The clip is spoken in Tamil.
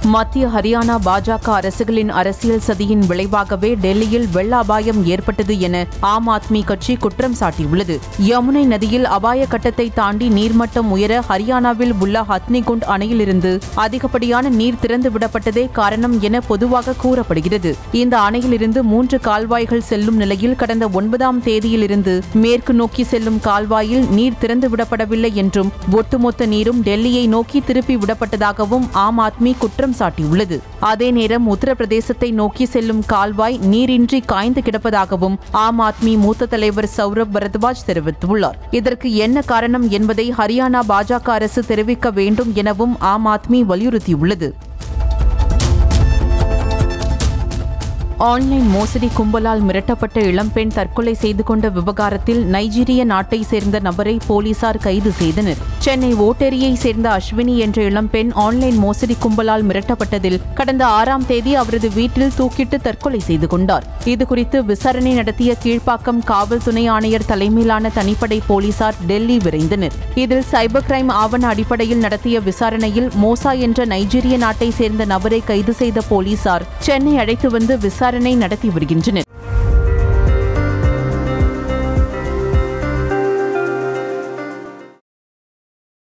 மத்திய ஹரியானா பாஜக அரசுகளின் அரசியல் சதியின் விளைவாகவே டெல்லியில் வெள்ள அபாயம் ஏற்பட்டது என ஆம் ஆத்மி கட்சி குற்றம் சாட்டியுள்ளது யமுனை நதியில் அபாய கட்டத்தை தாண்டி நீர்மட்டம் உயர ஹரியானாவில் உள்ள ஹத்னிகுண்ட் அணையிலிருந்து அதிகப்படியான நீர் திறந்து விடப்பட்டதே காரணம் என பொதுவாக கூறப்படுகிறது இந்த அணையிலிருந்து மூன்று கால்வாய்கள் செல்லும் நிலையில் கடந்த ஒன்பதாம் தேதியிலிருந்து மேற்கு நோக்கி செல்லும் கால்வாயில் நீர் திறந்து விடப்படவில்லை என்றும் ஒட்டுமொத்த நீரும் டெல்லியை நோக்கி திருப்பி விடப்பட்டதாகவும் ஆம் ஆத்மி குற்றம் சாட்டியுள்ளது அதே நேரம் உத்தரப்பிரதேசத்தை நோக்கி செல்லும் கால்வாய் நீரின்றி காய்ந்து கிடப்பதாகவும் ஆம் ஆத்மி மூத்த தலைவர் சௌரப் பரத்வாஜ் தெரிவித்துள்ளார் இதற்கு என்ன காரணம் என்பதை ஹரியானா பாஜக அரசு தெரிவிக்க வேண்டும் எனவும் ஆம் ஆத்மி வலியுறுத்தியுள்ளது ஆன்லைன் மோசடி கும்பலால் மிரட்டப்பட்ட இளம்பெண் தற்கொலை செய்து கொண்ட விவகாரத்தில் நைஜீரிய நாட்டை சேர்ந்த நபரை போலீசார் கைது செய்தனர் சென்னை ஓட்டேரியை சேர்ந்த அஸ்வினி என்ற இளம்பெண் ஆன்லைன் மோசடி கும்பலால் மிரட்டப்பட்டதில் கடந்த ஆறாம் தேதி அவரது வீட்டில் தூக்கிட்டு தற்கொலை செய்து கொண்டார் இதுகுறித்து விசாரணை நடத்திய கீழ்ப்பாக்கம் காவல் துணை ஆணையர் தலைமையிலான தனிப்படை போலீசார் டெல்லி விரைந்தனர் இதில் சைபர் கிரைம் ஆவண அடிப்படையில் நடத்திய விசாரணையில் மோசா என்ற நைஜீரிய நாட்டை சேர்ந்த நபரை கைது செய்த போலீசார் சென்னை அழைத்து வந்து விசாரணை நடத்தி வருகின்றனர்